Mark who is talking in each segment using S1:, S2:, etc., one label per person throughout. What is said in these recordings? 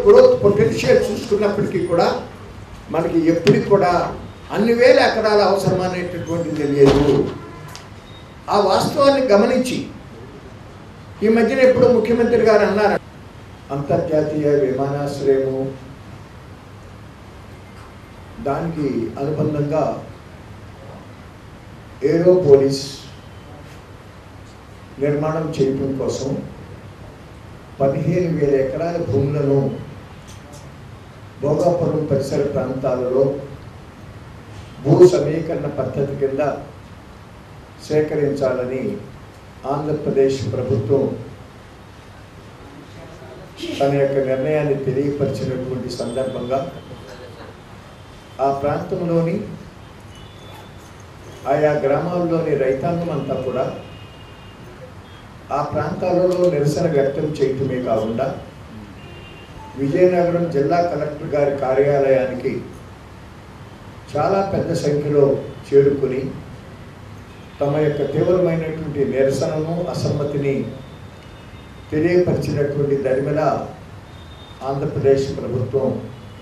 S1: growth potential చూసుకున్నప్పటికీ కూడా మనకి ఎప్పటికి కూడా అన్ని వేల ఎకరాల అవసరం అనేటటువంటిది లేదు ఆ వాస్తవాన్ని గమనించి ఈ మధ్యన ఎప్పుడు ముఖ్యమంత్రి గారు అన్నారు అంతర్జాతీయ విమానాశ్రయము దానికి అనుబంధంగా ఏరో పోలీస్ నిర్మాణం చేయడం కోసం పదిహేను వేల ఎకరాల భూములను భోగాపురం పరిసర ప్రాంతాలలో భూ సమీకరణ పద్ధతి కింద సేకరించాలని ఆంధ్రప్రదేశ్ ప్రభుత్వం తన యొక్క నిర్ణయాన్ని తెలియపరిచినటువంటి సందర్భంగా ఆ ప్రాంతంలోని ఆయా గ్రామాల్లోని రైతాంగం అంతా కూడా ఆ ప్రాంతాలలో నిరసన వ్యక్తం చేయటమే కాకుండా విజయనగరం జిల్లా కలెక్టర్ గారి కార్యాలయానికి చాలా పెద్ద సంఖ్యలో చేరుకుని తమ యొక్క తీవ్రమైనటువంటి నిరసనను అసమ్మతిని తెలియపరిచినటువంటి దరిమిల ఆంధ్రప్రదేశ్ ప్రభుత్వం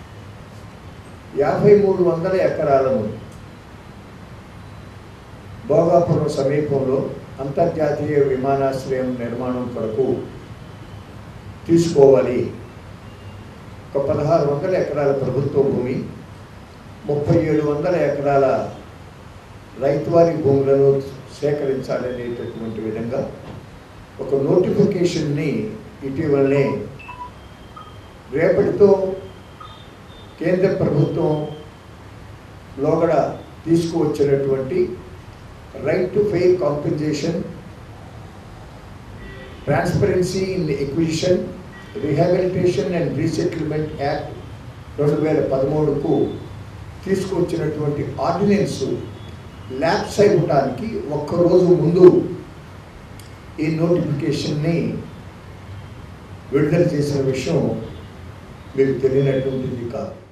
S1: యాభై మూడు వందల ఎకరాలను భోగాపురం సమీపంలో అంతర్జాతీయ విమానాశ్రయం నిర్మాణం కొరకు తీసుకోవాలి ఒక పదహారు వందల ఎకరాల ప్రభుత్వ భూమి ముప్పై ఏడు వందల ఎకరాల రైతువారి భూములను సేకరించాలనేటటువంటి విధంగా ఒక నోటిఫికేషన్ని ఇటీవలనే రేపటితో కేంద్ర ప్రభుత్వం లోగడ తీసుకువచ్చినటువంటి right to fair compensation transparency in acquisition rehabilitation and resettlement act రెండు వేల పదమూడుకు తీసుకొచ్చినటువంటి ఆర్డినెన్స్ ల్యాప్స్ అవ్వటానికి ఒక్కరోజు ముందు ఈ నోటిఫికేషన్ని విడుదల చేసిన విషయం మీకు తెలియనటువంటిది కాదు